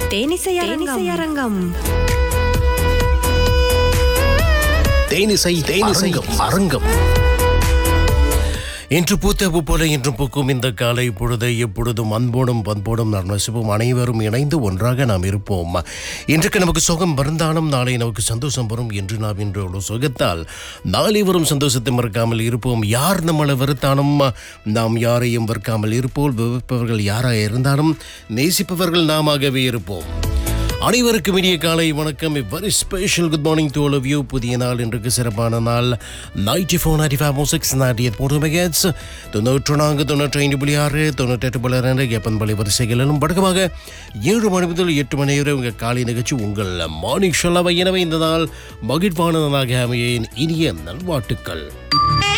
தேனிசை அரங்கம் தேனிசை தேனிசை அரங்கம் இன்று பூத்தப்பு போல இன்றும் பூக்கும் இந்த காலை பொழுதை எப்பொழுதும் அன்போடும் பண்போடும் நாம் நசிப்போம் அனைவரும் இணைந்து ஒன்றாக நாம் இருப்போம் இன்றைக்கு நமக்கு சுகம் இருந்தாலும் நாளை நமக்கு சந்தோஷம் வரும் என்று நாம் இன்று ஒரு சுகத்தால் நாளை வரும் சந்தோஷத்தை மறக்காமல் இருப்போம் யார் நம்மளை வெறுத்தாலும் நாம் யாரையும் வெறுக்காமல் இருப்போம் வெறுப்பவர்கள் யாராக இருந்தாலும் நேசிப்பவர்கள் நாமாகவே இருப்போம் அனைவருக்கும் இனிய காலை வணக்கம் very special good morning to all of you புதிய நாள் இன்றைக்கு சிறப்பான நாள் ninety four ninety five six ninety eight போட்டு மெகேட்ஸ் தொண்ணூற்று நான்கு தொண்ணூற்றி ஐந்து புள்ளி ஆறு தொண்ணூற்றெட்டு புள்ளி ரெண்டு எப்பன் பள்ளி வரிசைகளிலும் படக்கமாக ஏழு மணி முதல் எட்டு மணி வரை உங்கள் காலை நிகழ்ச்சி உங்கள் மார்னிங் ஷோலாவை எனவே இந்த நாள் மகிழ்வானதாக அமைய என் இனிய நல்வாழ்த்துக்கள்